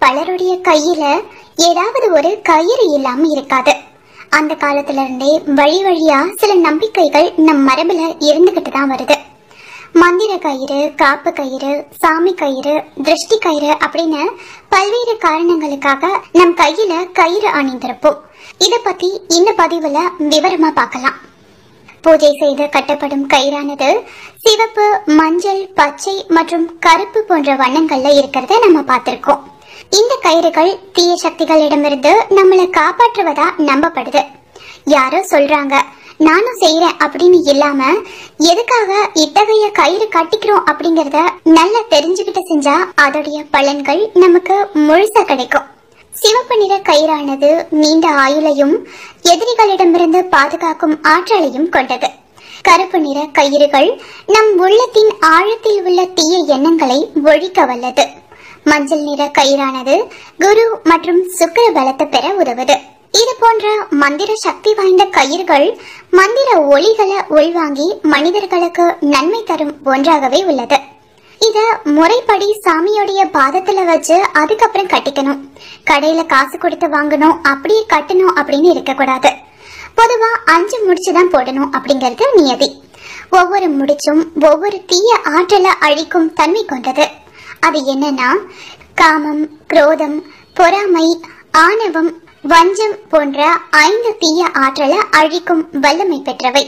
பலருடைய கையில ஏதாவது ஒரு கயிறு இல்லாம இருக்காது அந்த காலத்துல இருந்தே வழி வழியா சில நம்பிக்கைகள் நம் மரபுல இருந்துகிட்டு தான் வருது மந்திர கயிறு காப்பு கயிறு சாமி கயிறு திருஷ்டி கயிறு அப்படின்னு பல்வேறு காரணங்களுக்காக நம் கையில கயிறு அணிந்திருப்போம் இத பத்தி இந்த பதிவுல விவரமா பார்க்கலாம் பூஜை செய்து கட்டப்படும் கயிறானது சிவப்பு மஞ்சள் பச்சை மற்றும் கருப்பு போன்ற வண்ணங்கள்ல இருக்கிறத நம்ம பார்த்திருக்கோம் இந்த கயிறுகள் தீய சக்திகளிடமிருந்து நம்மளை காப்பாற்றுவதா நம்பப்படுது யாரோ சொல்றாங்க நானும் செய்யறேன் அப்படின்னு இல்லாம எதுக்காக இத்தகைய கயிறு கட்டிக்கிறோம் அப்படிங்கறத நல்லா தெரிஞ்சுக்கிட்டு செஞ்சா அதோடைய பலன்கள் நமக்கு முழுசா கிடைக்கும் சிவப்பு நிற கயிறானது நீண்ட ஆயுளையும் எதிரிகளிடமிருந்து பாதுகாக்கும் ஆற்றலையும் கொண்டது கருப்பு நிற கயிறுகள் நம் உள்ளத்தின் ஆழத்தில் உள்ள தீய எண்ணங்களை ஒழிக்க வல்லது மஞ்சள் நிற கயிறானது குரு மற்றும் சுக்கிர பலத்தை பெற உதவுது இது போன்ற மந்திர சக்தி வாய்ந்த கயிறுகள் மந்திர ஒளிகளை உள்வாங்கி மனிதர்களுக்கு நன்மை தரும் ஒன்றாகவே உள்ளது இத முறைப்படி சாமியோடைய பாதத்துல வச்சு அதுக்கப்புறம் கட்டிக்கணும் கடையில காசு கொடுத்து வாங்கணும் அப்படியே கட்டணும் அப்படின்னு இருக்கக்கூடாது பொதுவா அஞ்சு முடிச்சு தான் போடணும் அப்படிங்கிறது நியதி ஒவ்வொரு முடிச்சும் ஒவ்வொரு தீய ஆற்றலை அழிக்கும் தன்மை கொண்டது அது என்னன்னா காமம் குரோதம் பொறாமை ஆணவம் வஞ்சம் போன்ற ஐந்து தீய ஆற்றலை அழிக்கும் வல்லமை பெற்றவை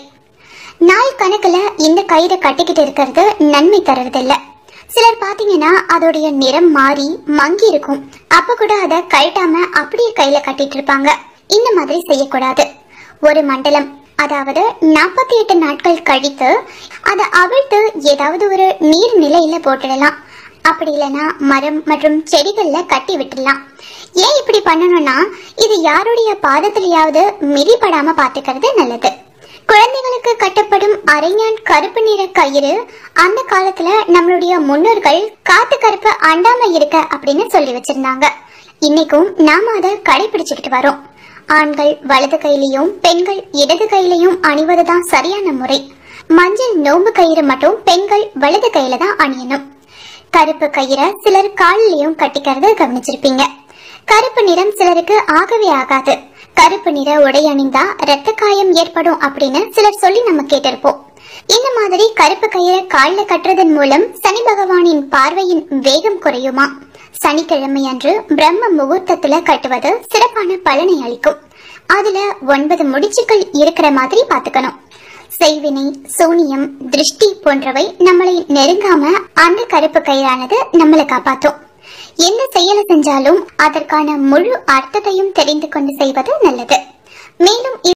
நாள் கணக்குல இந்த கயிறை கட்டிக்கிட்டு இருக்கிறது நன்மை தர்றதில்ல சிலர் பாத்தீங்கன்னா அதோடைய நிறம் மாறி மங்கி இருக்கும் அப்ப கூட அதை கழட்டாம அப்படியே கையில கட்டிட்டு இருப்பாங்க இந்த மாதிரி செய்யக்கூடாது ஒரு மண்டலம் அதாவது நாற்பத்தி எட்டு நாட்கள் கழித்து அதை அவிழ்த்து ஏதாவது ஒரு நீர் நிலையில போட்டுடலாம் அப்படி இல்லைன்னா மரம் மற்றும் செடிகள்ல கட்டி விட்டுடலாம் ஏன் இப்படி பண்ணணும்னா இது யாருடைய பாதத்திலேயாவது மிதிப்படாம பாத்துக்கிறது நல்லது குழந்தைகளுக்கு கட்டப்படும் அரைஞான் கருப்பு நிற கயிறு அந்த காலத்துல நம்மளுடைய முன்னோர்கள் காத்து கருப்பு அண்டாம இருக்க அப்படின்னு சொல்லி வச்சிருந்தாங்க இன்னைக்கும் நாம அதை கடைபிடிச்சுக்கிட்டு வரோம் ஆண்கள் வலது கையிலையும் பெண்கள் இடது கையிலையும் அணிவதுதான் சரியான முறை மஞ்சள் நோம்பு கயிறு மட்டும் பெண்கள் வலது கையில தான் அணியணும் கருப்பு கயிறை சிலர் காலிலையும் கட்டிக்கிறத கவனிச்சிருப்பீங்க கருப்பு நிறம் சிலருக்கு ஆகவே ஆகாது கருப்பு நிற உடை அணிந்தா ரத்த காயம் ஏற்படும் அப்படின்னு சிலர் சொல்லி நம்ம கேட்டிருப்போம் இந்த மாதிரி கருப்பு கயிறை காலில் கட்டுறதன் மூலம் சனி பகவானின் பார்வையின் வேகம் குறையுமா சனிக்கிழமை அன்று பிரம்ம முகூர்த்தத்துல கட்டுவது சிறப்பான பலனை அளிக்கும் அதுல ஒன்பது முடிச்சுக்கள் இருக்கிற மாதிரி பாத்துக்கணும் செய்வினை சூனியம் திருஷ்டி போன்றவை நம்மளை நெருங்காம அந்த கருப்பு கயிறானது நம்மளை காப்பாற்றும் எந்த செயலை செஞ்சாலும் அதற்கான முழு அர்த்தத்தையும் தெரிந்து கொண்டு செய்வது நல்லது மேலும்